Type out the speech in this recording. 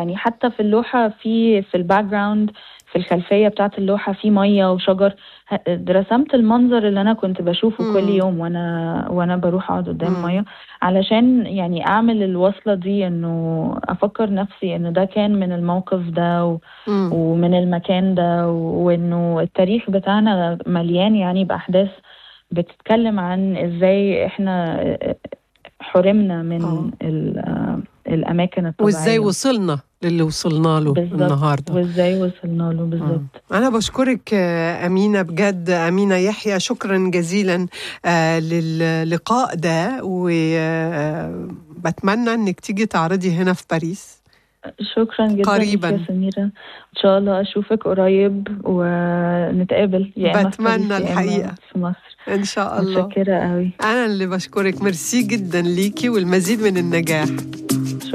يعني حتى في اللوحة في في الباك جراوند في الخلفية بتاعة اللوحة في مية وشجر ه- رسمت المنظر اللي أنا كنت بشوفه مم. كل يوم وأنا وأنا بروح أقعد قدام مم. مية علشان يعني أعمل الوصلة دي إنه أفكر نفسي إنه ده كان من الموقف ده و... مم. ومن المكان ده و- وإنه التاريخ بتاعنا مليان يعني بأحداث بتتكلم عن إزاي إحنا حرمنا من آه. ال- آه، الأماكن الطبيعية وازاي وصلنا للي وصلنا له بالظبط النهارده وازاي وصلنا له بالظبط أنا بشكرك آه، أمينة بجد أمينة يحيى شكرا جزيلا آه، للقاء ده وبتمنى إنك تيجي تعرضي هنا في باريس شكرا جدا ليك قريباً. يا سميرة ان شاء الله اشوفك قريب ونتقابل يا اما في بتمنى باريس يا إما الحقيقة. في مصر إن شاء الله متشكرة قوي أنا اللي بشكرك ميرسي جدا ليكي والمزيد من النجاح